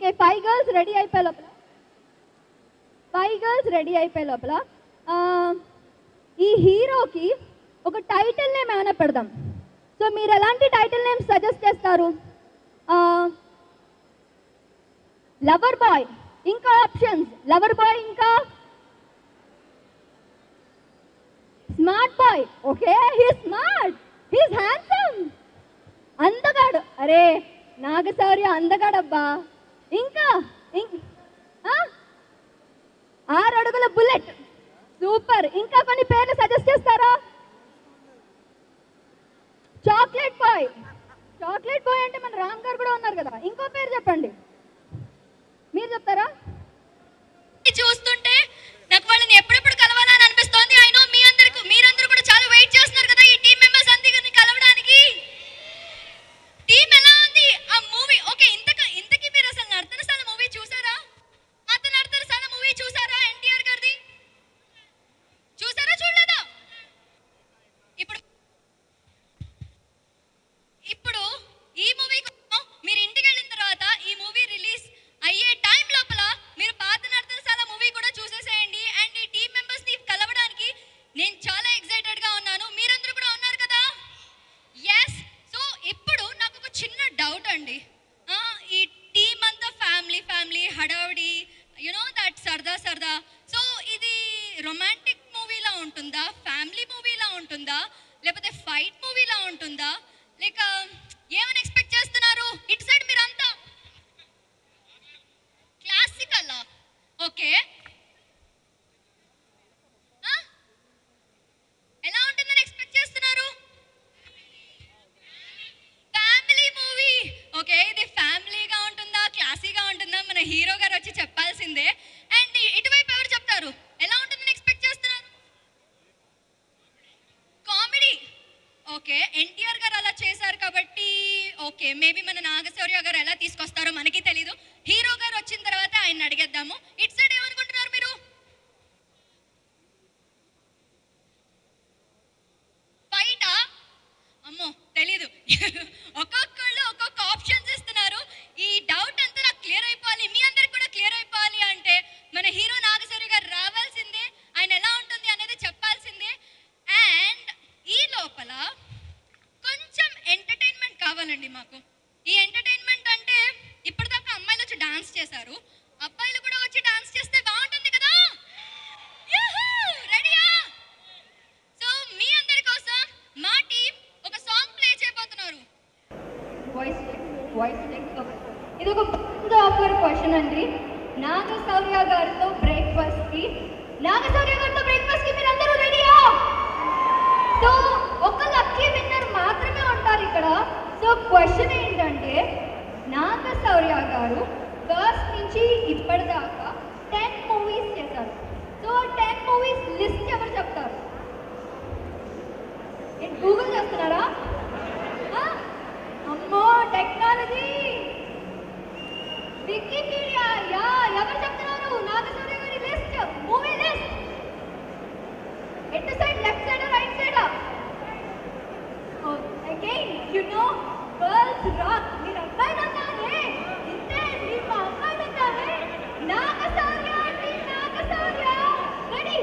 Okay five girls ready అయిపోయే లోపల five girls ready అయిపోయే లోపల ఆ, ఈ హీరోకి ఒక టైటిల్ నేమ్ ఏమైనా పెడదాం సో మీరు ఎలాంటి టైటిల్ నేమ్ సజెస్ట్ చేస్తారు లవర్ బాయ్ ఇంకా ఆప్షన్స్ లవర్ బాయ్ ఇంకా smart boy okay he smart he's handsome అందగాడు అరే నాగశౌర్య అందగాడబ్బా ఇంకా ఇం- ఆ? ఆరు అడుగుల బుల్లెట్ సూపర్ ఇంకా కొన్ని పేర్లు సజెస్ట్ చేస్తారా చాక్లెట్ బాయ్ చాక్లెట్ బాయ్ అంటే మన రామ్ గారు కూడా ఉన్నారు కదా ఇంకో పేరు చెప్పండి మీరు చెప్తారా చూస్తుంటే నాకు వాళ్ళని ఎప్పుడెప్పుడు కలవాలని అనిపిస్తోంది ఐ నో మీ అందరికి మీరందరూ కూడా చాలా వెయిట్ చేస్తున్నారు కదా ఈ టీం మెంబర్స్ అందరిని కలవడానికి టీం ఎలా ఉంది ఆ మూవీ ఓకే ఇంతక ఇంతకి మీరు అసలు నర్తనశాల మూవీ చూసారా అత నర్తనశాల మూవీ చూసారా ఎన్టీఆర్ గారిది చూసారా చూడలేదా ఇప్పుడు ఇప్పుడు ఈ మూవీ కోసం మీరు ఇంటికి వెళ్ళిన తర్వాత ఈ మూవీ రిలీజ్ అయ్యే టైం లోపల మీరు పాత నర్తనశాల మూవీ కూడా చూసేసేయండి అండ్ ఈ టీం మెంబర్స్ ని కలవడానికి నేను చాలా ఎక్సైటెడ్ గా ఉన్నాను మీరందరూ కూడా ఉన్నారు కదా ఎస్ సో ఇప్పుడు నాకు ఒక చిన్న డౌట్ అండి ఆ, ఈ టీం అంతా ఫ్యామిలీ ఫ్యామిలీ హడావిడి యునో దట్ సరదా సరదా సో ఇది రొమాంటిక్ మూవీలా ఉంటుందా ఫ్యామిలీ మూవీలా ఉంటుందా లేకపోతే ఫైట్ మూవీలా ఉంటుందా లేక ఏమని ఎక్స్పెక్ట్ చేస్తున్నారు ఇటు సైడ్ మీరంతా క్లాసికల్ ఓకే ఎలా ఉంటుందని ఎక్స్పెక్ట్ చేస్తున్నారు ఫ్యామిలీ మూవీ ఓకే ఇది ఫ్యామిలీగా ఉంటుందా క్లాసీగా ఉంటుందా మన హీరో గారు వచ్చి చెప్పాల్సిందే అండ్ ఇటువైపు ఎవరు చెప్తారు ఎలా ఉంటుందని ఎక్స్పెక్ట్ చేస్తున్నారు కామెడీ ఓకే ఎన్టీఆర్ గారు అలా చేశారు కాబట్టి ఓకే మేబీ మన నాగశౌర్య గారు ఎలా తీసుకొస్తారో మనకి తెలీదు హీరో గారు వచ్చిన తర్వాత ఆయన అడిగేద్దాము ఇటు సైడ్ ఏమనుకుంటున్నారు మీరు ఫైటా అమ్మో తెలీదు ఒక్కొక్కళ్ళు ఒక్కొక్క ఆప్షన్స్ ఇస్తున్నారు ఈ డౌట్ అంతా నాకు క్లియర్ అయిపోవాలి మీ అందరికి కూడా క్లియర్ అయిపోవాలి అంటే మన హీరో నాగశౌరి గారు రావాల్సిందే ఆయన ఎలా ఉంటుంది అనేది చెప్పాల్సిందే అండ్ ఈ లోపల కొంచెం ఎంటర్టైన్మెంట్ కావాలండి మాకు ఈ ఎంటర్టైన్మెంట్ అంటే ఇప్పటిదాకా అమ్మాయిలు వచ్చి డాన్స్ చేశారు అబ్బాయిలు కూడా వచ్చి డాన్స్ చేస్తే బాగుంటుంది కదా రెడీయా సో మీ అందరి కోసం మా టీం ఒక సాంగ్ ప్లే చేయబోతున్నారు వాయిస్ వాయిస్ ఇది ఒక పెద్ద ఆఫర్ క్వశ్చన్ అండి నాగశౌర్య గారితో బ్రేక్ఫాస్ట్ కి నాగశౌర్య గారితో బ్రేక్ఫాస్ట్ కి మీరందరూ రెడీయా సో ఒక లక్కీ విన్నర్ మాత్రమే ఉంటారు ఇక్కడ సో క్వశ్చన్ ఏంటంటే నాగశౌర్య గారు ఫస్ట్ నుంచి ఇప్పటిదాకా టెన్ మూవీస్ చేశారు సో టెన్ మూవీస్ లిస్ట్ ఎవరు చెప్తారు గూగుల్ చేస్తున్నారా ఆ? అమ్మో టెక్నాలజీ వికీపీడియా యా ఎవరు చెప్తున్నారు నాగశౌర్య గారి లిస్ట్ మూవీ లిస్ట్ ఎటు side left side right side again you know girls rock మీరు అబ్బాయిలు అన్నారే ఇంతే మీరు మా అబ్బాయిలు అన్నారే నాగశౌర్య అంటే Naga Shaurya ready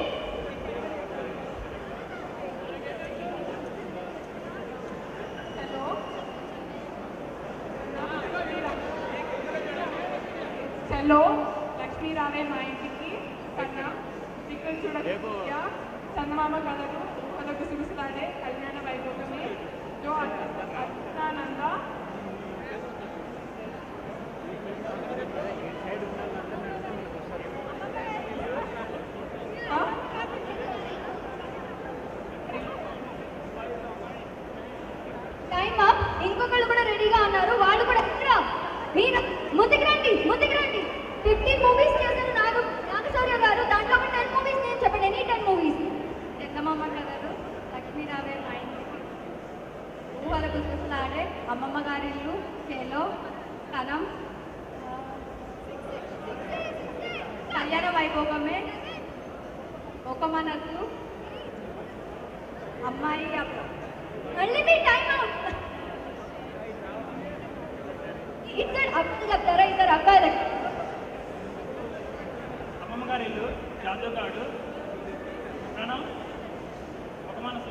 hello hello Lakshmi రావే మా ఇంటికి కన్నా ఇక్కడ చూడక చందమామ కథలు కథకు సుగుసులాడే కళ్యాణ వైభోగమే జో అత్యానంద ఆ? టైం అప్ ఇంకొకళ్ళు కూడా రెడీగా ఉన్నారు వాళ్ళు కూడా ఎక్కడ మీరు ముందుకు రండి ముందుకు రండి ఫిఫ్టీన్ మూవీస్ చేశారు నాగ నాగశౌర్య గారు దాంట్లో ఒక టెన్ మూవీస్ నేను చెప్పండి ఎనీ టెన్ మూవీస్ చందమామ కథలు లక్ష్మీ రావే మా ఇంటికి ఊహల గుసగుసలాడే అమ్మమ్మ గారిల్లు చేలో కనం కళ్యాణ వైభోగమే ఒక మనసు అమ్మాయి అప్ప మళ్ళీ మీ టైం అవుట్ ఇద్దరు అబ్బాయిలు చెప్తారా ఇద్దరు అబ్బాయిలకి జాజోగాడు ప్రణవ్ ఒక మనసు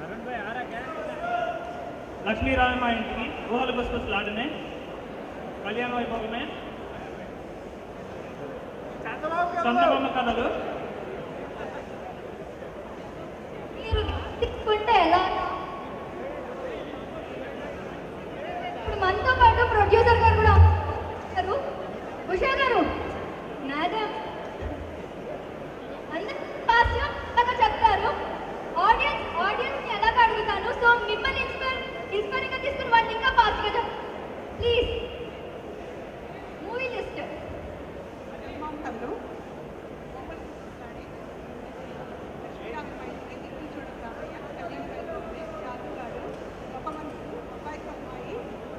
లక్ష్మీరామ మా ఇంటికి ఊహలు గుసగుసలాడనే కళ్యాణ వైభవమే చందమామ కథలు మీరు తీసుకుంటే ఎలా ఇప్పుడు మనతో పాటు ప్రొడ్యూసర్ గారు కూడా ఉన్నారు. ఉషా గారు మేడం అందరూ ఫాస్ట్గా బాగా చెప్తారు ఆడియన్స్ ఆడియన్స్ ని ఎలాగ అడుగుతాను సో మిమ్మల్ని ఇన్స్పైర్ ఇన్స్పైరింగ్ గా తీసుకుని వాళ్ళు ఇంకా ఫాస్ట్గా చెప్ ప్లీజ్ మూవీ లిస్ట్ మామూలు ఒక మనసు అబ్బాయి అమ్మాయి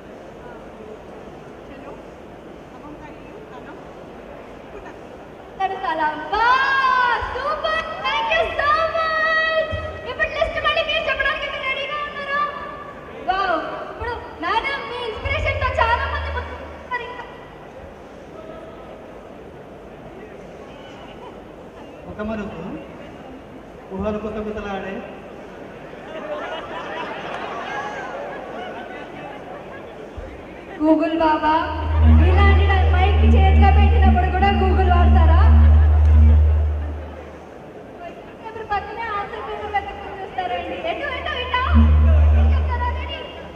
చెల్లు అమ్మంకాయ కనం పుట్టకు తరతల వా super thank you so much ఇప్పుడు లిస్ట్ మళ్ళీ మీరు చెప్పడానికి మీరు రెడీగా ఉన్నారా వావ్ ఇప్పుడు మేడం మీ ఇన్స్పిరేషన్ తో చాలా మంది ముందున్నారు ఇంకా ఒక మనసు ఊహలు కొత్త కొత్తలాడే గూగుల్ బాబా ఇలాంటి మైక్ చేతిలో పెట్టినప్పుడు కూడా గూగుల్ వాడతారా ఎవరి పక్కనే ఆన్సర్ పేపర్ వెతుకుని చూస్తారండి ఎటు ఎటు ఇటా ఏం చెప్తారా రెడీ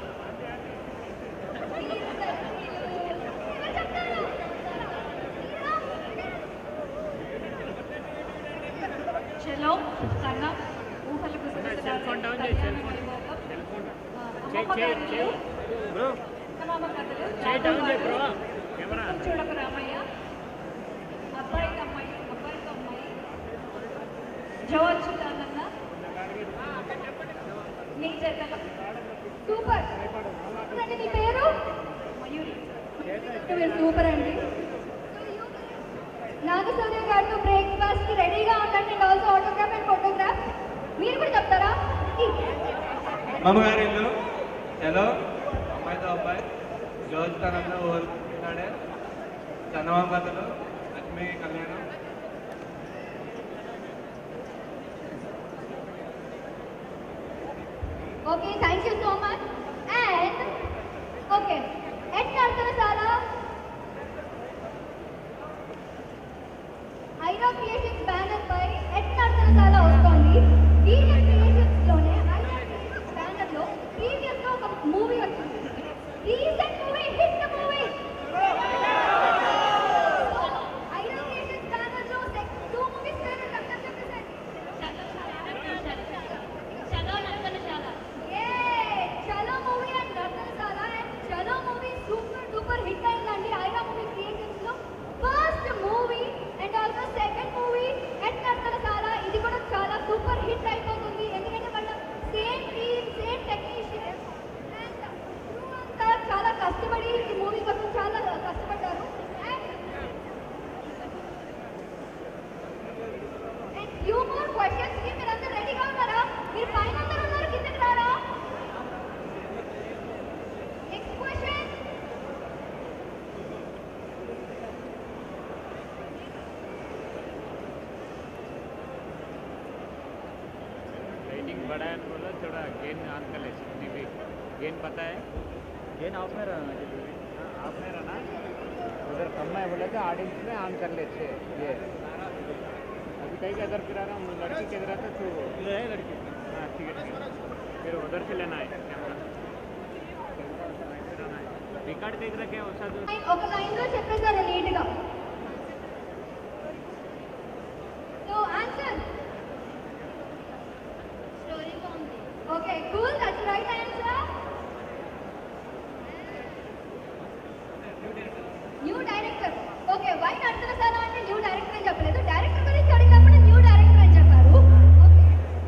ఎవరు చెప్తారు చెలో కన్నా ఊహలు చూడక రామయ్య అబ్బాయికి అమ్మాయి అబ్బాయికి అమ్మాయి జవచ్చు దానన్న నీ చేత సూపర్ అండి మీ పేరు మయూరి మీరు సూపర్ అండి నాగశౌర్య గారితో బ్రేక్ఫాస్ట్ కి రెడీగా ఉండండి and also autograph and photograph మీరు కూడా చెప్తారా మామగారి ఇల్లు హలో అమ్మాయితో అబ్బాయి జోజ్ తనంలో ఊరుకున్నాడే చందమామ Kathalu Lakshmi Kalyanam okay thank you so much and okay at Nartanasala Ira creations banner పై ఎట్ నడతన చాలా వస్తోంది వీరియా క్రియేషన్స్ లోనే ఐరా క్రియేషన్స్ బ్యానర్ లో ప్రీవియస్ గా ఒక మూవీ వచ్చింది recent movie hit movie Ira creations banner లో టూ మూవీస్ పేరు డాక్టర్ చెప్పేసండి ఏ Chalo movie and Nartanasala and Chalo movie super duper hit అయిందండి ఐరా మూవీ క్రియేషన్స్ లో first movie and also second movie and Nartanasala ఇది కూడా చాలా సూపర్ హిట్ అయిపోతుంది ఎందుకంటే వాళ్ళ same team same technician and crew అంతా చాలా కష్టపడి ఈ మూవీ కోసం చాలా కష్టపడ్డారు and and few more questions కి మీరు అందరూ రెడీగా ఉన్నారా మీరు పైన అందరూ ఉన్నారు కిందకి రారా నెక్స్ట్ క్వశ్చన్ लाइटिंग बड़ा है बोलो थोड़ा गेन ऑन कर ले टीवी गेन पता है गेन ऑफ में रहना चाहिए हाँ ऑफ में रहना उधर कम है बोले तो ऑडियंस में ऑन कर लेते ये अभी कहीं का इधर फिर रहा हूँ लड़की के इधर आता तो इधर है लड़की हाँ ठीक है ठीक है फिर उधर से लेना है कैमरा रिकॉर्ड देख रखे हैं उसका जो ఒక లైన్ లో చెప్పేశారు నీట్ గా సో ఆన్సర్ స్టోరీ బాగుంది okay cool that's right answer new director okay వై నడుతున్న అంటే న్యూ డైరెక్టర్ అని చెప్పలేదు డైరెక్టర్ గురించి అడిగినప్పుడు న్యూ డైరెక్టర్ అని చెప్పారు ఓకే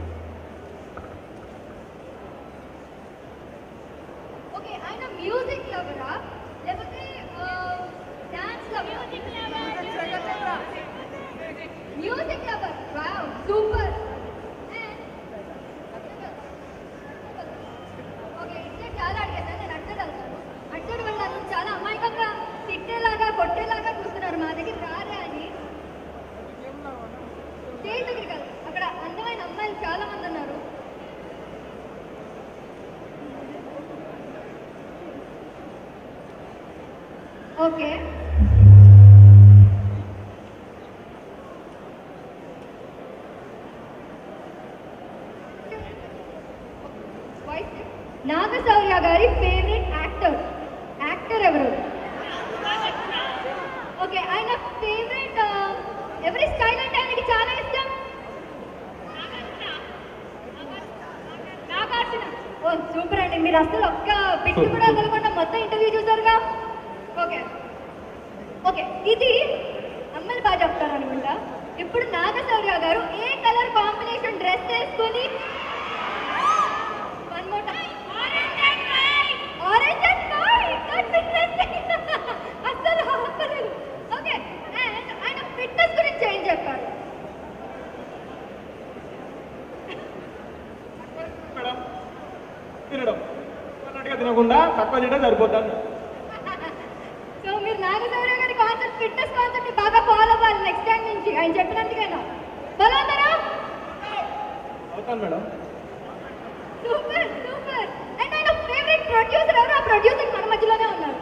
ఓకే ఆయన మ్యూజిక్ లవరా లేకపోతే డాన్స్ లవరా music lover wow super okay Naga Shaurya గారి ఫేవరెట్ యాక్టర్ యాక్టర్ ఎవరు ఓకే ఆయన ఫేవరెట్ ఎవరి స్టైల్ అంటే ఆయనకి చాలా ఇష్టం నాగార్జున ఓ సూపర్ అండి మీరు అసలు ఒక్క బిట్ కూడా వదలకుండా మొత్తం ఇంటర్వ్యూ చూసారుగా ఓకే ఓకే ఇది అమ్మలు బాగా చెప్తారు అనుకుంటా ఇప్పుడు నాగశౌర్య గారు ఏ కలర్ కాంబినేషన్ డ్రెస్ వేసుకొని one more time orange and white orange and white that's interesting అసలు ఆపలేదు ఓకే అండ్ ఆయన ఫిట్నెస్ గురించి ఏం చెప్పారు మేడం తినడం అన్నట్టుగా తినకుండా తక్కువ తింటే సరిపోతాను సో మీరు నాగశౌర్య గారి కాన్సెప్ట్ ఫిట్నెస్ కాన్సెప్ట్ బాగా ఫాలో అవ్వాలి నెక్స్ట్ టైం నుంచి ఆయన చెప్పినందుకైనా ఫాలో అవుతారా అవుతాను మేడం సూపర్ సూపర్ అండ్ ఆయన ఫేవరెట్ ప్రొడ్యూసర్ ఎవరు ఆ ప్రొడ్యూసర్ మన మధ్యలోనే ఉన్నారు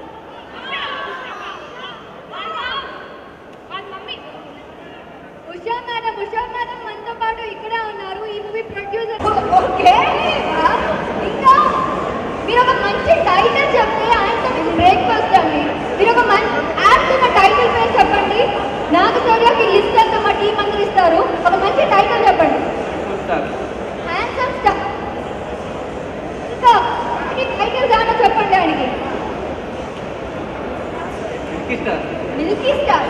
ఉషా మేడం ఉషా మేడం మనతో పాటు ఇక్కడే ఉన్నారు ఈ మూవీ ప్రొడ్యూసర్ ఓకే ఇంకా మీరు ఒక మంచి టైటిల్ చెప్తే ఆయనతో మీకు బ్రేక్ఫాస్ట్ అండి మీరు ఒక మంచి యాప్స్ ఉన్న టైటిల్ పేరు చెప్పండి నాగశౌర్యకి లిస్ట్ అంతా మా టీం అందరూ ఇస్తారు ఒక మంచి టైటిల్ చెప్పండి చూస్తారు హ్యాండ్సమ్ స్టార్ ఇంకా ఈ టైటిల్ గానో చెప్పండి ఆయనకి ఇస్తారు మిల్కీ స్టార్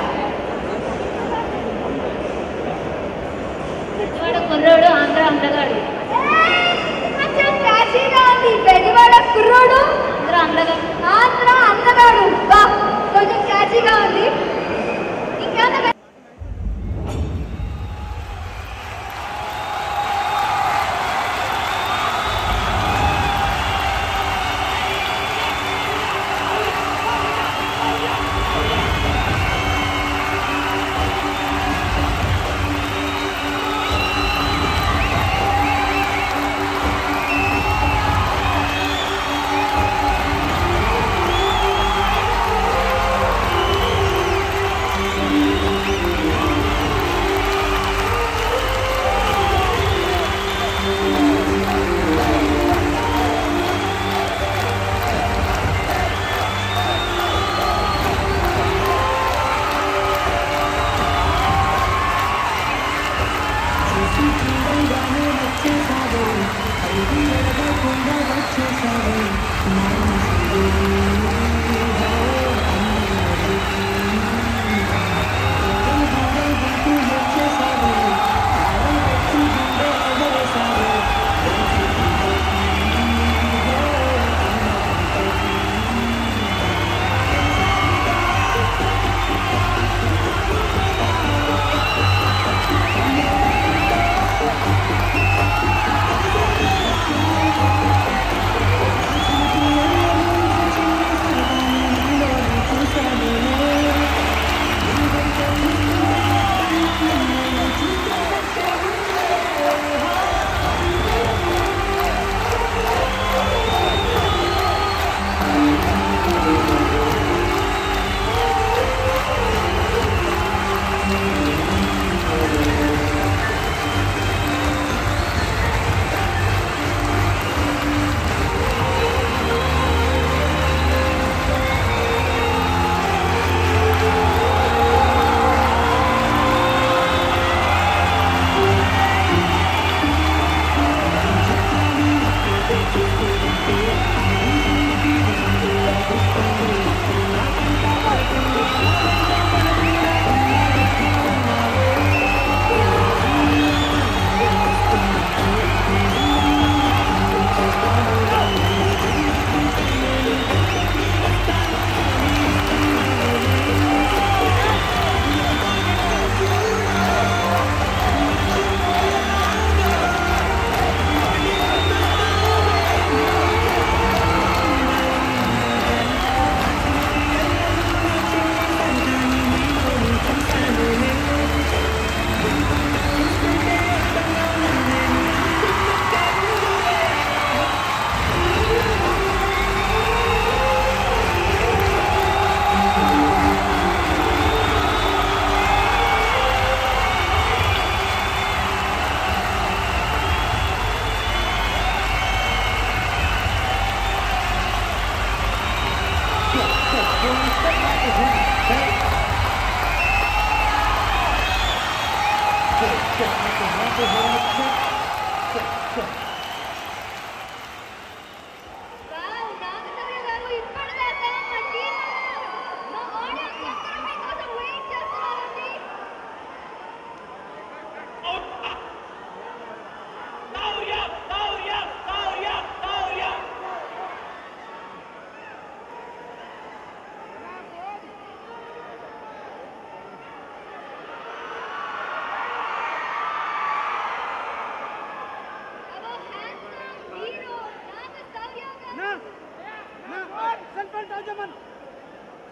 కుర్రోడు ఆంధ్ర అందగాడు కొంచెం క్యాచీగా ఉంది బెజవాడ కుర్రోడు ఆంధ్ర అందగాడు ఆంధ్ర అందగాడు బా కొంచెం క్యాచీగా ఉంది ఇంకా Thank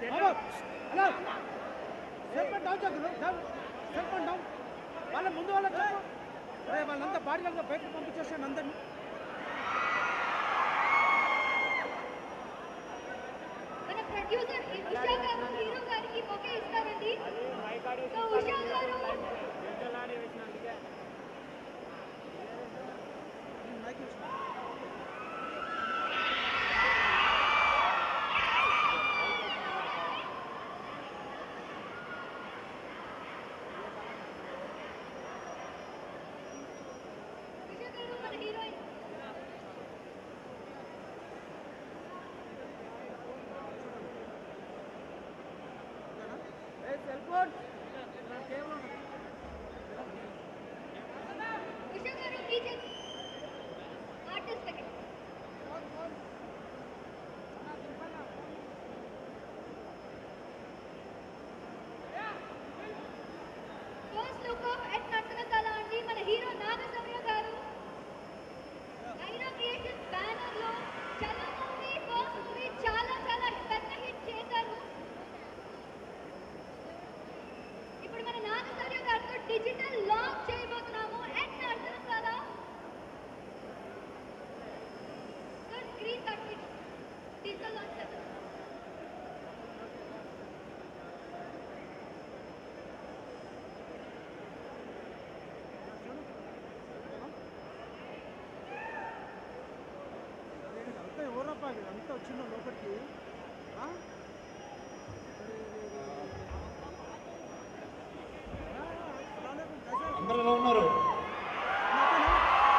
hello hello cell phone down చదువు సెల్ ఫోన్ డౌన్ వాళ్ళ ముందు వాళ్ళకి చెప్పు అరే వాళ్ళంతా బాడీ వాళ్ళ బయటకు పంపించేసాను అందరినీ మన ప్రొడ్యూసర్ ఉషా గారు హీరో గారికి బొకే ఇస్తారండి సో ఉషా గారు మైక్ ఇవ్వు. ఉషా గారు మన హీరోయిన్ ఏ సెల్ ఫోన్ ఉషా గారు టీచర్ ఆర్టిస్ట్ దగ్గర first look of at Nartanasala అండి మన హీరో నాగశౌర్య గారు ఐరా క్రియేషన్స్ బ్యానర్ లో చాలా మూవీ ఫస్ట్ మూవీ చాలా చాలా పెద్ద హిట్ చేశారు ఇప్పుడు మన నాగశౌర్య గారితో డిజిటల్ లాంచ్ చేయబోతున్నాము at Nartanasala sir screen cut digital launch చేద్దాం అంతా ఎవరప్పా ఇది? అంతా వచ్చిన లోపలికి ఆ? అరే, అరే, అరే. ఆ, అలాగే కసే. అందరూ ఎలా ఉన్నారు నాకేనా?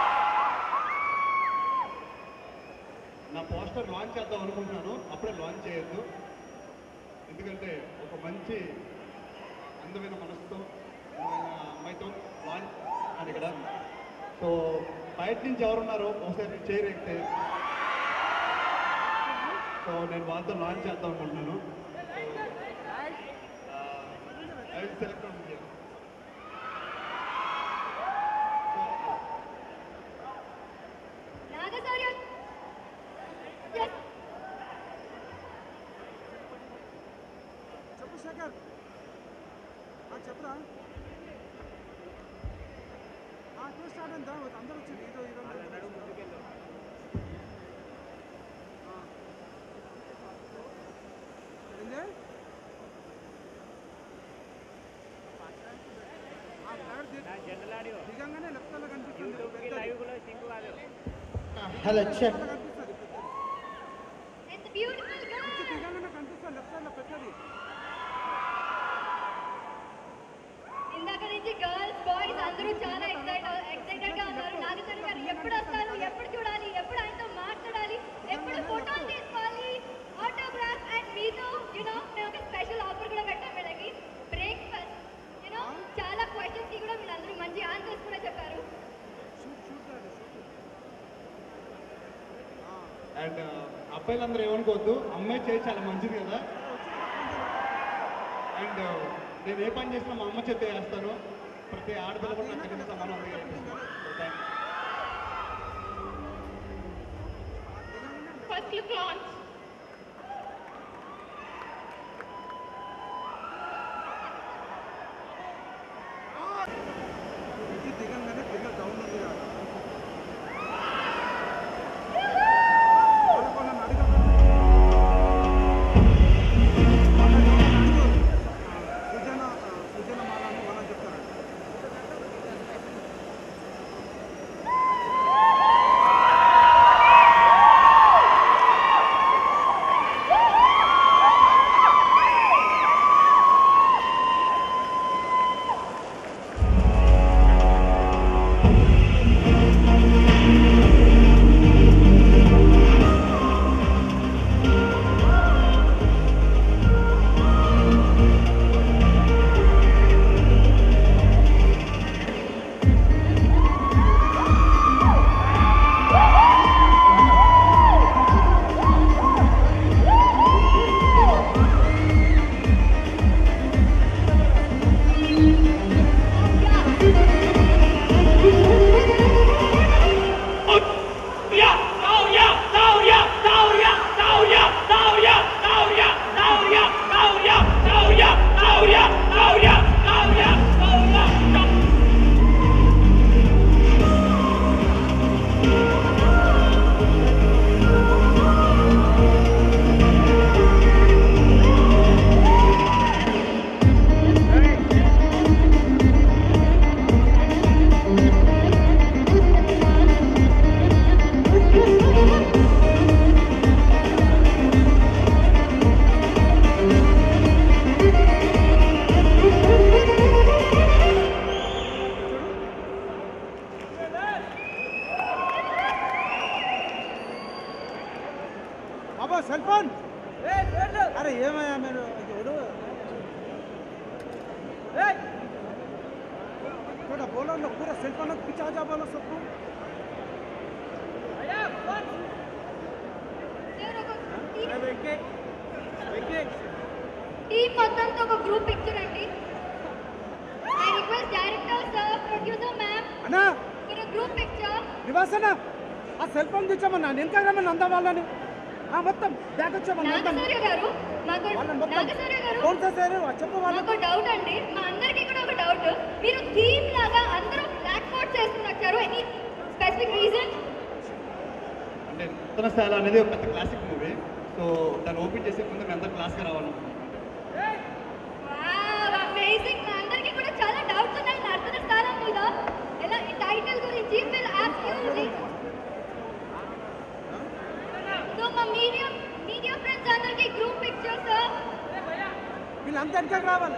నా పోస్టర్ లాంచ్ చేద్దాం అనుకుంటున్నాను అప్పుడే లాంచ్ చేయొద్దు ఎందుకంటే ఒక మంచి అందమైన మనసుతో అందమైన అమ్మాయితో లాంచ్ అని ఇక్కడ సో బయట నుంచి ఎవరున్నారో ఒకసారి చైర్ ఎక్కితే సో నేను వాళ్ళతో లాంచ్ చేద్దాం అనుకుంటున్నాను I will select Naga Shaurya Yes. చెప్పు శేఖర్ ఆ, చెప్పురా ఆ, టూ స్టార్ట్ అంతా అందరూ వచ్చింది హీరో హీరో ఏంది ఆ, ఫ్లాట్ ది- జనరల్ ఆడియో నిజంగానే లెఫ్ట్ లో కనిపిస్తుంది యూట్యూబ్కి పెద్దది. లైవ్ కూడా సింక్ కాదు హలో చెక్ కనిపిస్తుంది పెద్దది And the beautiful girl. ఇది నిజంగానే కనిపిస్తుంది లెఫ్ట్ సైడ్ లో పెద్దది ఇందాక నుంచి గర్ల్స్ బాయ్స్ అందరూ చాలా ఎక్సైట్ ఎక్సైటెడ్ గా ఉన్నారు నాగచంద్ర గారు ఎప్పుడు వస్తారు ఎప్పుడు చూడాలి ఎప్పుడు ఆయనతో మాట్లాడాలి ఎప్పుడు ఫోటోలు తీసుకోవాలి ఆటోగ్రాఫ్ అండ్ మీతో యూనో మేము ఒక స్పెషల్ ఆఫర్ కూడా పెట్టాం వీళ్ళకి బ్రేక్ఫాస్ట్ యూనో చాలా క్వశ్చన్స్ కి కూడా వీళ్ళందరూ మంచి ఆన్సర్స్ కూడా చెప్పారు షూట్ షూట్ రాదు షూట్ అండ్ అబ్బాయిలందరూ ఏమనుకోవద్దు అమ్మాయి చేయి చాలా మంచిది కదా అండ్ నేను ఏ పని చేసినా మా అమ్మ చేత చేస్తాను ప్రతి ఆడపిల్ల కూడా నాకు తెలిసిన సమానం ఉంది So, thank you. First look launch ఇది దిగంగానే దిగ డౌన్ ఉంది కదా వాళ్ళ వాళ్ళని అడగ సుజన సుజన మాల అని వాళ్ళని చెప్తారు సెల్ ఫోన్ అరే ఏమయ్యా మీరు ఎవడు थोड़ा बोलो ना पूरा सेल फोन पीछे आ जा बोलो सबको సార్ ఒక టీమ్ మొత్తంతో ఒక గ్రూప్ పిక్చర్ అండి I request director sir producer ma'am అన్నా ఫర్ గ్రూప్ పిక్చర్ నివాసన ఆ సెల్ ఫోన్ తెచ్చామన్నా నేను కదమ్మా నంద వాళ్ళని ఆ మొత్తం బ్యాగ్ వచ్చామన్నా మొత్తం నాగసూర్య గారు మాకు వాళ్ళని మొత్తం నాగసూర్య గారు ఫోన్ చేశారు చెప్పు వాళ్ళకు మాకు డౌట్ అండి మా అందరికీ కూడా ఒక డౌట్ మీరు థీమ్ లాగా అందరూ బ్లాక్ కోట్ చేసుకుని వచ్చారు ఎనీ స్పెసిఫిక్ రీజన్ అంటే నూతన స్థాయిలో అనేది ఒక పెద్ద క్లాసిక్ మూవీ సో దాన్ని ఓపెన్ చేసే ముందు మేము అందరూ క్లాస్గా రావాలనుకుంటున్నాం అమేజింగ్ మా అందరికీ కూడా చాలా డౌట్స్ ఉన్నాయి నర్తన స్థానం మీద ఎలా ఈ టైటిల్ గురించి విల్ ఆస్క్ యూ సో మా మీడియా మీడియా ఫ్రెండ్స్ అందరికీ గ్రూప్ పిక్చర్స్ వీళ్ళంతా వెనకకి రావాలి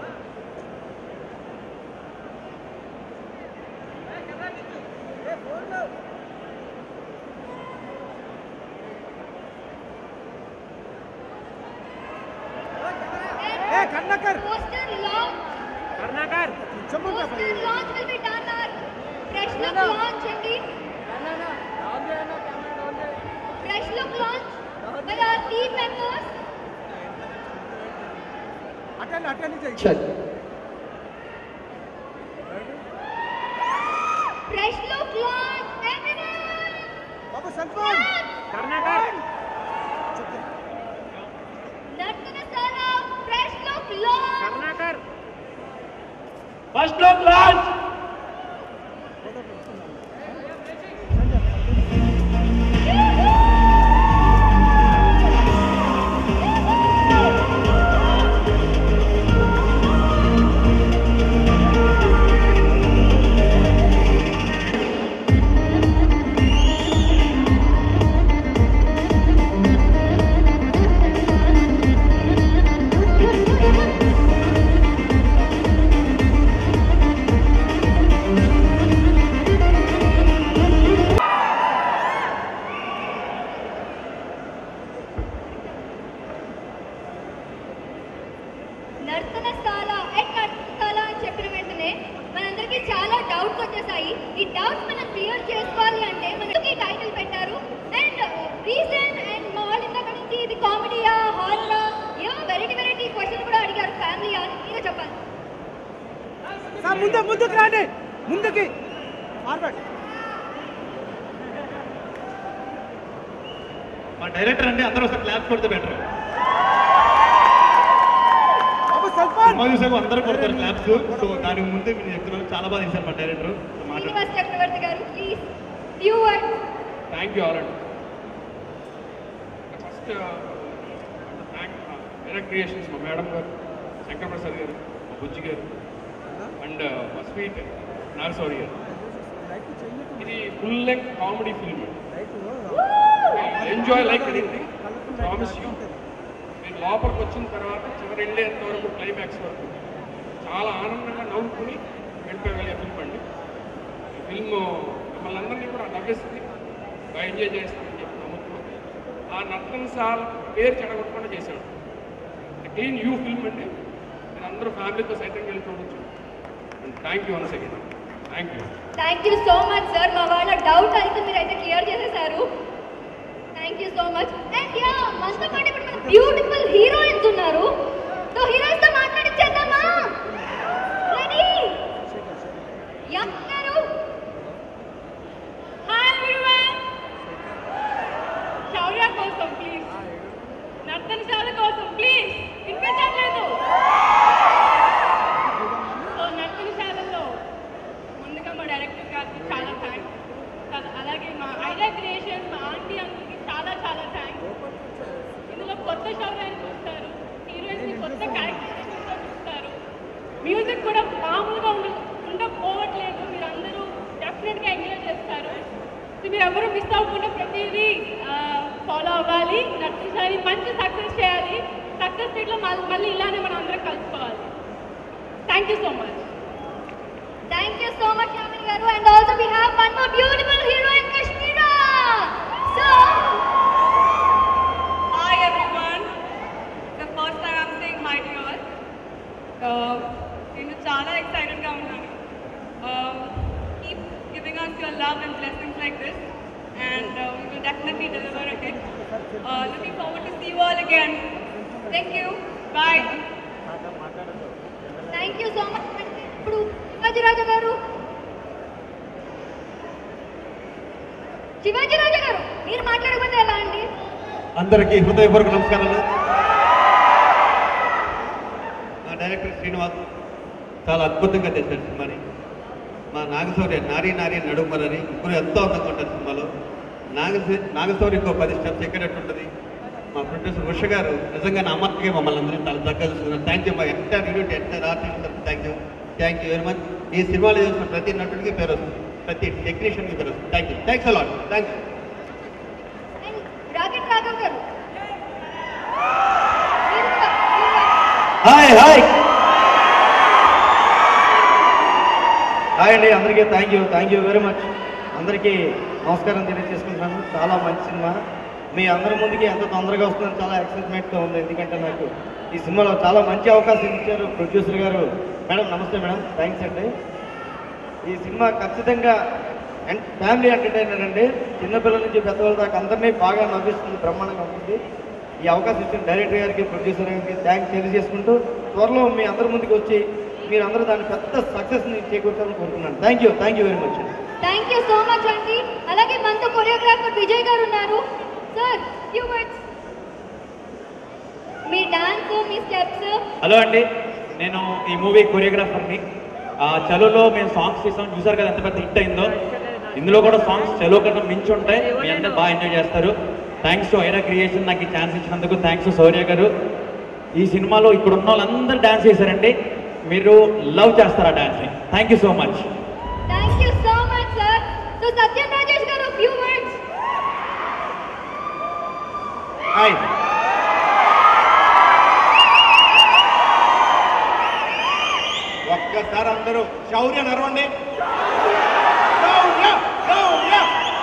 ఏ కన్నకర్ పోస్టర్ లాంచ్ కర్ణాకర్ చెప్పండి poster launch will be done or fresh look launch అండి fresh look launch by our team members attend attend చేయి ఫ్రెష్ లుక్ లాంచ్ ఎవ్రీవన్ బాబు cell phone Karunakar Nartanasala fresh look launch Karunakar first look launch Nartanasala and Nartanasala అని చెప్పిన వెంటనే మనందరికీ చాలా doubts వచ్చేసాయి ఈ డౌట్స్ మనం క్లియర్ చేసుకోవాలి అంటే మనకి ఈ టైటిల్ పెట్టారు అండ్ రీజన్ అండ్ మా వాళ్ళు ఇందాక నుంచి ఇది కామెడీయా హారరా ఏమో వెరైటీ వెరైటీ క్వశ్చన్ కూడా అడిగారు ఫ్యామిలీ అని మీరే చెప్పాలి సార్ ముందు ముందుకు రాండి ముందుకి ఫార్వర్డ్ మా డైరెక్టర్ అంటే అందరూ ఒకసారి క్లాప్ కొడితే బెటర్ బాబు సెల్ ఫోన్ సినిమా చూసాక అందరూ కొడతారు క్లాప్స్ సో దానికి ముందే మీరు చెప్తున్నాను చాలా బాగా తీశారు మా డైరెక్టర్ మాట్లాడు శ్రీనివాస్ చక్రవర్తి గారు please few words thank you all అండి ఫస్ట్ థ్యాంక్ వేరే క్రియేషన్స్ మా మేడం గారు శంకర్ ప్రసాద్ గారు మా బుజ్జి గారు అండ్ మా స్వీట్ నాగశౌరి గారు ఇది full length comedy film enjoy like anything promise you మీరు లోపలికి వచ్చిన తర్వాత చివరి వెళ్ళేంత వరకు క్లైమాక్స్ వరకు చాలా ఆనందంగా నవ్వుకుని వెళ్ళిపోయగలిగే ఫిల్మ్ అండి ఈ ఫిల్మ్ మిమ్మల్ని అందరినీ కూడా నవ్వేస్తుంది బాగా ఎంజాయ్ చేస్తుందని చెప్పి నమ్ముతున్నాం ఆ నర్తనశాల పేరు చెడగొట్టకుండా చేశాడు క్లీన్ యూ ఫిల్మ్ అండి మీరు అందరూ ఫ్యామిలీతో సైతం వెళ్ళి చూడొచ్చు thank you once again thank you thank you so much sir మా వాళ్ళ డౌట్ అయితే మీరు అయితే క్లియర్ చేసేసారు thank you so much and yeah మనతో పాటు ఇప్పుడు మన బ్యూటిఫుల్ హీరోయిన్స్ ఉన్నారు సో హీరోయిన్స్ తో మాట్లాడించేద్దామా రెడీ యమ్ గారు హాయ్ ఎవ్రీవన్ శౌర్య కోసం ప్లీజ్ నర్తనశాల కోసం ప్లీజ్ వినిపించట్లేదు సో నర్తనశాలలో ముందుగా మా డైరెక్టర్ గారికి చాలా థ్యాంక్స్ అలాగే మా ఐడియా క్రియేషన్ మా ఆంటీ అందరికి చాలా చాలా థ్యాంక్స్ ఇందులో కొత్త శౌర్యాన్ని చూస్తారు హీరోయిన్స్ కొత్త క్యారెక్టరైజేషన్తో చూస్తారు మ్యూజిక్ కూడా మామూలుగా ఉండ ఉండకపోవట్లేదు మీరు అందరూ డెఫినెట్గా ఎంజాయ్ చేస్తారు సో మీరు ఎవరు మిస్ అవ్వకుండా ప్రతిదీ ఫాలో అవ్వాలి నర్తనశాలని మంచి సక్సెస్ చేయాలి సక్సెస్ రేట్లో మళ్ళీ ఇలానే మనం అందరం కలుసుకోవాలి thank you so much Thank you so much, Yamin Garu. And also we have one more beautiful heroine, Kashmira. So, love and blessings like this. And uh, we will definitely deliver a hit. Uh, looking forward to see you all again. Thank you. Bye. Thank you so much ఇప్పుడు శివాజీరాజు గారు శివాజీరాజు గారు మీరు మాట్లాడకపోతే ఎలా అండి అందరికీ హృదయపూర్వక నమస్కారాలు మా డైరెక్టర్ శ్రీనివాస్ చాలా అద్భుతంగా చేశాడు సినిమాని మా నాగశౌర్య నారీ నారీ నడుమరని ముగ్గురు ఎంతో అందంగా ఉంటారు సినిమాలో నాగ నాగశౌర్య ఇంకో పది స్టెప్స్ ఎక్కడట్టు ఉంటుంది మా ప్రొడ్యూసర్ ఉష గారు నిజంగా నా అమ్మకి మమ్మల్ని అందరినీ చాలా చక్కగా చూస్తున్నారు థ్యాంక్ యూ మా entire unit entire artist thank you thank you very much ఈ సినిమాలో చూసిన ప్రతి నటుడికి పేరు వస్తుంది ప్రతి టెక్నీషియన్కి పేరు వస్తుంది thank you thanks a lot thank you and rocket Raghav గారు హాయ్ హాయ్ హాయ్ అండి అందరికీ thank you thank you very much అందరికీ నమస్కారం తెలియజేసుకుంటున్నాను చాలా మంచి సినిమా మీ అందరి ముందుకి ఎంత తొందరగా వస్తుందని చాలా ఎక్సైట్మెంట్గా ఉంది ఎందుకంటే నాకు ఈ సినిమాలో చాలా మంచి అవకాశం ఇచ్చారు ప్రొడ్యూసర్ గారు మేడం నమస్తే మేడం థ్యాంక్స్ అండి ఈ సినిమా ఖచ్చితంగా ఎన్- ఫ్యామిలీ ఎంటర్టైనర్ అండి చిన్నపిల్లల నుంచి పెద్దవాళ్ళ దాకా అందరినీ బాగా నవ్విస్తుంది బ్రహ్మాండంగా ఉంటుంది ఈ అవకాశం ఇచ్చిన డైరెక్టర్ గారికి ప్రొడ్యూసర్ గారికి థ్యాంక్స్ తెలియజేసుకుంటూ త్వరలో మీ అందరి ముందుకు వచ్చి మీరందరూ దాని పెద్ద సక్సెస్ని చేకూర్చాలని కోరుకున్నాను thank you thank you very much thank you so much అండి అలాగే మనతో కొరియోగ్రాఫర్ విజయ్ గారు ఉన్నారు సార్ ఫ్యూ వర్డ్స్ మీ డాన్స్ మీ స్టెప్స్ హలో అండి నేను ఈ మూవీ కొరియోగ్రాఫర్ని ఆ, చలోలో మేము సాంగ్స్ తీసాం చూసారు కదా ఎంత పెద్ద హిట్ అయిందో ఇందులో కూడా సాంగ్స్ చలో కన్నా మించి ఉంటాయి మీ అందరూ బాగా ఎంజాయ్ చేస్తారు థ్యాంక్స్ టు ఐరా క్రియేషన్ నాకు ఈ ఛాన్స్ ఇచ్చినందుకు థ్యాంక్స్ టు శౌర్య గారు ఈ సినిమాలో ఇక్కడ ఉన్న వాళ్ళందరూ డాన్స్ చేశారండి మీరు లవ్ చేస్తారు ఆ డాన్స్ని thank you so much thank you so much sir so Satyam Rajesh గారు ఫ్యూ వర్డ్స్ హాయ్ ఒక్కసారి అందరూ శౌర్య నరవండి Shaurya Shaurya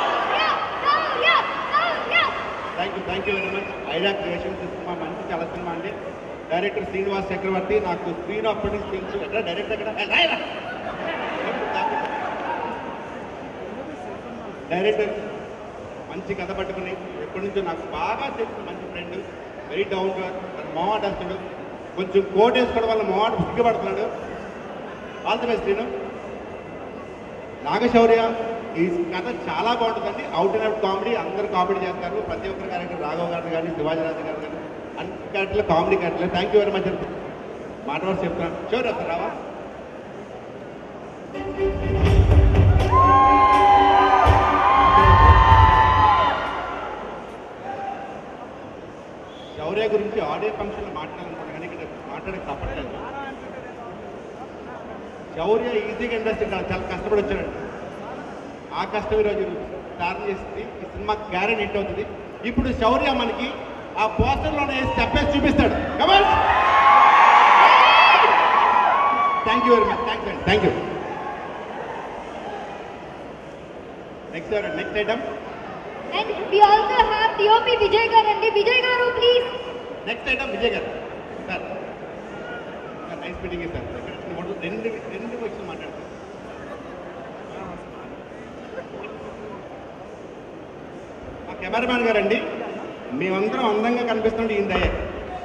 thank you thank you very much Ira creation సినిమా మంచి చాలా సినిమా అండి డైరెక్టర్ శ్రీనివాస్ చక్రవర్తి నాకు స్క్రీన్ అప్పటి నుంచి తెలుసు ఎక్కడ డైరెక్టర్ ఎక్కడ ఏ, రాయరా. డైరెక్టర్ మంచి కథ పట్టుకుని ఎప్పటి నుంచో నాకు బాగా తెలిసిన మంచి ఫ్రెండ్ వెరీ డౌన్ టు మోవాట్ వస్తాడు కొంచెం కోట్ వేసుకోవడం వల్ల మోవాట్ సిగ్గుపడుతున్నాడు ఆల్ ది బెస్ట్ నేను నాగశౌర్య ఈ కథ చాలా బాగుంటుందండి అవుట్ అండ్ అవుట్ కామెడీ అందరూ కామెడీ చేస్తారు ప్రతి ఒక్కరి క్యారెక్టర్ రాఘవ్ గారు కానీ శివాజీరాజు గారు కానీ అన్ని క్యారెక్టర్లు కామెడీ క్యారెక్టర్లు థ్యాంక్ యూ వెరీ మచ్ మాట వరకు చెప్తున్నాను షూర్ వస్తారు రావా శౌర్య గురించి ఆడియో ఫంక్షన్లో మాట్లాడాలనుకున్నాను కానీ ఇక్కడ మాట్లాడే తప్పట్లేదు శౌర్య ఈజీగా ఇండస్ట్రీ చాలా కష్టపడి వచ్చాడండి ఆ కష్టం ఈరోజు స్టార్ట్ చేసింది ఈ సినిమా గ్యారెంటీ హిట్ అవుతుంది ఇప్పుడు శౌర్య మనకి ఆ పోస్టర్లోనే స్టెప్ వేసి చూపిస్తాడు Kamal thank you very much thanks అండి thank you next next item and we also have DOP Vijay గారు అండి విజయ్ గారు ప్లీజ్ నెక్స్ట్ ఐటమ్ విజయ్ గారు సార్ నైస్ మీటింగ్ సార్ రెండు రెండు క్వశ్చన్ మాట్లాడతారు మా కెమెరామ్యాన్ గారండి మేమందరం అందంగా కనిపిస్తుంటే ఈయన దయ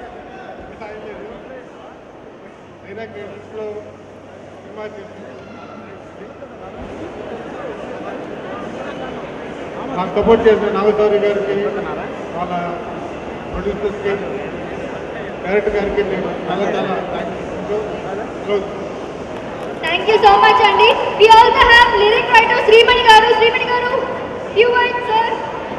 అయినా కేసెస్లో సినిమా చేసి నాకు సపోర్ట్ చేసిన నాగశౌరి గారికి వాళ్ళ ప్రొడ్యూసర్స్కి డైరెక్టర్ గారికి నేను చాలా చాలా థ్యాంక్స్ చెప్తూ థ్యాంక్ యూ సో మచ్ అండి we also have lyric writer Srimani గారు శ్రీమణి గారు few words sir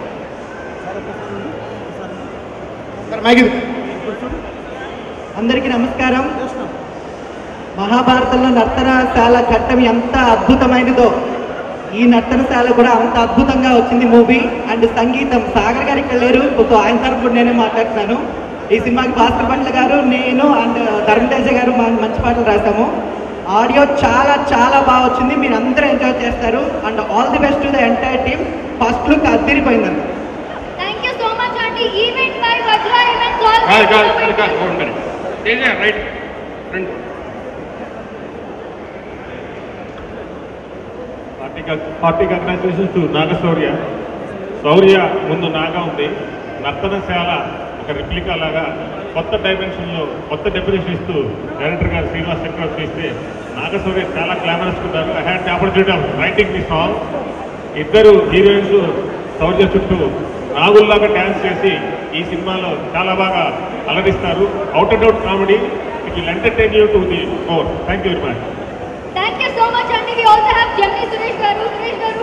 sir mike అందరికీ నమస్కారం మహాభారతంలో నర్తనశాల ఘట్టం ఎంత అద్భుతమైనదో ఈ నర్తనశాల కూడా అంత అద్భుతంగా వచ్చింది మూవీ అండ్ సంగీతం సాగర్ గారు ఇక్కడ లేరు సో ఆయన తరపున నేనే మాట్లాడుతున్నాను ఈ సినిమాకి భాస్కర్ పండ్ల గారు నేను అండ్ ధర్మతేజ గారు మా- మంచి పాటలు రాసాము ఆడియో చాలా చాలా బాగా వచ్చింది మీరు అందరూ ఎంజాయ్ చేస్తారు and all the best to the entire team first look అద్దరిపోయిందండి థ్యాంక్ యూ సో మచ్ అండి event by Vajra events all కాదు కాదు కాదు కాదు ఒక minute. Teja right front party hearty congratulations to Naga Shaurya Shaurya ముందు నాగా ఉంది నర్తనశాల ఒక రిప్లికా లాగా కొత్త డైమెన్షన్లో కొత్త డెఫినేషన్ ఇస్తూ డైరెక్టర్ గారు శ్రీనివాస్ చక్రవర్తి ఇస్తే నాగశౌర్య చాలా గ్లామరస్ ఉన్నారు I had the opportunity of writing the song ఇద్దరు హీరోయిన్స్ శౌర్య చుట్టూ నాగుల్లాగా డ్యాన్స్ చేసి ఈ సినిమాలో చాలా బాగా అలరిస్తారు out and out comedy it will entertain you to the more thank you very much thank you so much అండి వి ఆల్సో హావ్ జమ్మి సురేష్ గారు సురేష్ గారు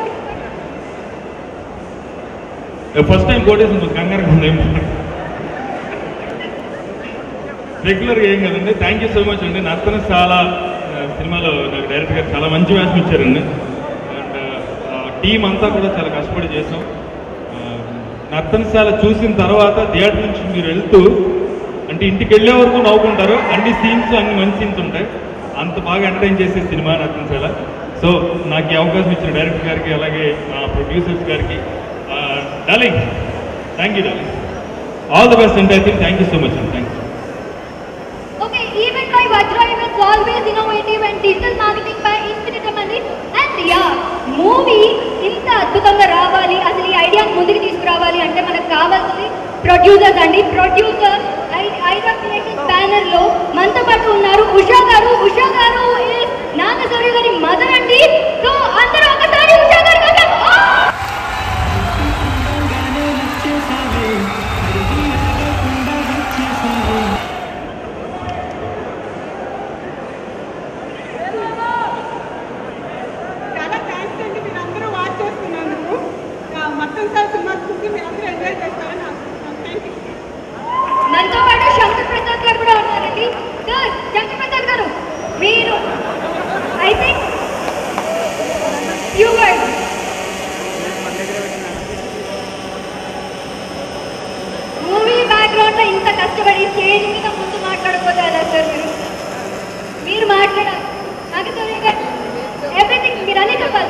ఫస్ట్ టైం కోటేషన్ కంగారుగా ఉంది రెగ్యులర్గా ఏం కదండి థ్యాంక్ యూ సో మచ్ అండి నర్తన చాలా ఆ, సినిమాలో నాకు డైరెక్టర్ గారు చాలా మంచి వేషం ఇచ్చారండి అండ్ టీం అంతా కూడా చాలా కష్టపడి చేసాం ఆ, నర్తనశాల చూసిన తర్వాత థియేటర్ నుంచి మీరు వెళ్తూ అంటే ఇంటికి వెళ్ళే వరకు నవ్వుకుంటారు అన్ని సీన్స్ అన్ని మంచి సీన్స్ ఉంటాయి అంత బాగా ఎంటర్టైన్ చేసే సినిమా నర్తనశాల సో నాకు ఈ అవకాశం ఇచ్చిన డైరెక్టర్ గారికి అలాగే మా ప్రొడ్యూసర్స్ గారికి darling thank you darling all the best and I think thank you so much అండి thank you Okay, even by Vajra events always innovative and digital marketing by Infinitum అండి అండ్ యా మూవీ ఇంత అద్భుతంగా రావాలి అసలు ఈ ఐడియాని ముందుకు తీసుకురావాలి అంటే మనకు కావాల్సింది ప్రొడ్యూసర్స్ అండి ప్రొడ్యూసర్ ఐరా క్రియేషన్స్ బ్యానర్ లో మనతో పాటు ఉన్నారు ఉషా గారు ఉషా గారు is నాగశౌర్య గారి మదర్ అండి సో అందరూ ఒకసారి ఉషా గారి కోసం "ఆ!" చాలా థ్యాంక్స్ అండి మీరు అందరూ వాచ్ చేస్తున్నందుకు ఆ, మొత్తం సార్ సినిమా చూసి మీరు అందరూ ఎంజాయ్ చేస్తారని ఆశిస్తున్నాను థ్యాంక్ యూ మనతో పాటు శంకర్ ప్రసాద్ గారు కూడా ఉన్నారండి సార్ శంకర్ ప్రసాద్ గారు మీరు I think you word movie background లో ఇంత కష్టపడి స్టేజ్ మీద ముందు మాట్లాడకపోతే ఎలా సార్ మీరు మీరు మాట్లాడాలి నాగేశ్వరి గారు ఎవ్రీథింగ్ మీరు అన్నీ చెప్పాలి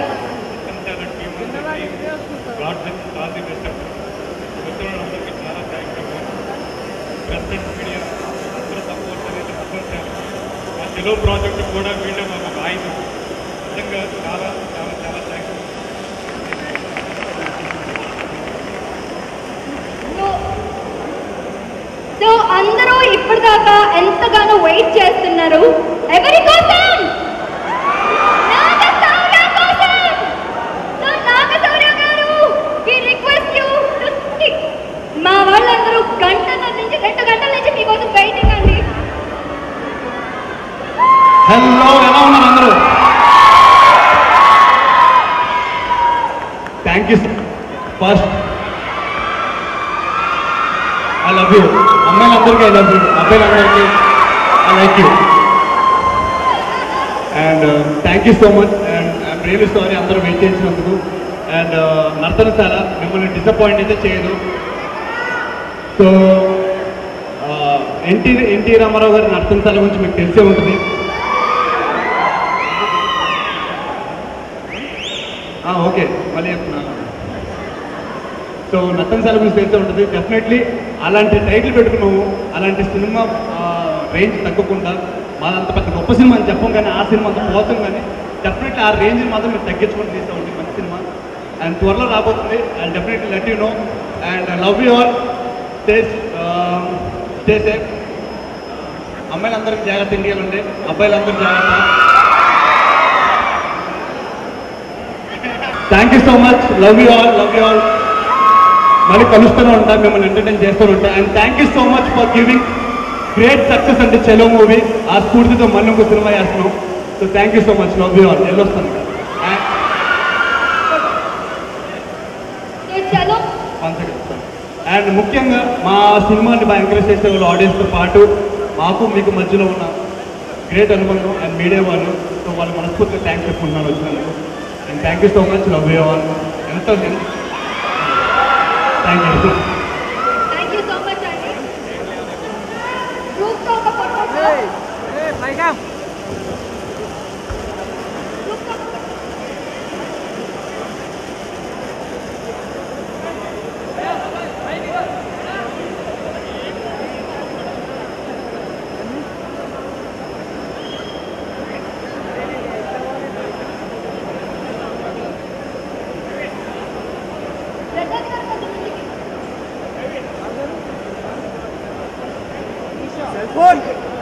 god bless all the best వచ్చిన వాళ్ళందరికీ చాలా థ్యాంక్స్ ప్రెసిడెంట్ మీడియా అందరూ సపోర్ట్ అనేది సపోర్ట్ చేయాలి ఆ తెలుగు ప్రాజెక్ట్ కూడా వీళ్ళే మాకు ఒక ఆయుధం నిజంగా చాలా చాలా చాలా థ్యాంక్స్ సో అందరూ ఇప్పటిదాకా ఎంతగానో వెయిట్ చేస్తున్నారు ఎవరి కోసం నాగశౌర్య కోసం సో నాగశౌర్య గారు we request you to stick. మా వాళ్ళందరూ గంటల నుంచి రెండు గంటల నుంచి మీకోసం వెయిటింగ్ అండి హలో ఎలా ఉన్నారు అందరూ thank you first I love you అమ్మాయిలందరికీ ఐ లవ్ యూ అబ్బాయిలందరికీ I like you and thank you so much and I'm really sorry అందరూ వెయిట్ చేసినందుకు అండ్ నర్తనశాల మిమ్మల్ని డిసప్పాయింట్ అయితే చేయదు సో ఎన్టీ ఎన్టీ రామారావు గారి నర్తనశాల గురించి మీకు తెలిసే ఉంటుంది ఆ, ఓకే మళ్ళీ చెప్తున్నాను సో నత్తనశాల గురించి తెలిసే ఉంటుంది డెఫినెట్లీ అలాంటి టైటిల్ పెట్టుకున్నాము అలాంటి సినిమా రేంజ్ తగ్గకుండా మాదంత పెద్ద గొప్ప సినిమా అని చెప్పం కానీ ఆ సినిమా అంత పోతాం కానీ డెఫినెట్లీ ఆ రేంజ్ మాత్రం మీరు తగ్గించుకొని తీసామండి మంచి సినిమా అండ్ త్వరలో రాబోతుంది and definitely let you know and love you all stay stay safe అమ్మాయిలందరికీ జాగ్రత్త ఇండియాలో ఉండే అబ్బాయిలందరూ జాగ్రత్త thank you so much love you all love you all మళ్ళీ కలుస్తూనే ఉంటా మిమ్మల్ని ఎంటర్టైన్ చేస్తూ ఉంటా and thank you so much for giving great success అంటే చెలో మూవీ ఆ స్ఫూర్తితో మళ్ళీ ఇంకో సినిమా చేస్తున్నాం so thank you so much love you all వెళ్ళొస్తాను సో చలో అండ్ ముఖ్యంగా మా సినిమాని బాగా ఎంకరేజ్ చేసే వాళ్ళు ఆడియన్స్తో పాటు మాకు మీకు మధ్యలో ఉన్న గ్రేట్ అనుబంధం అండ్ మీడియా వాళ్ళు సో వాళ్ళు మనస్ఫూర్తిగా థ్యాంక్స్ చెప్పుకుంటున్నాను వచ్చినందుకు and thank you so much love you all ఎంత thank you thank you so much అండి గ్రూప్తో ఒక ఫోటో పైగా ఫోర్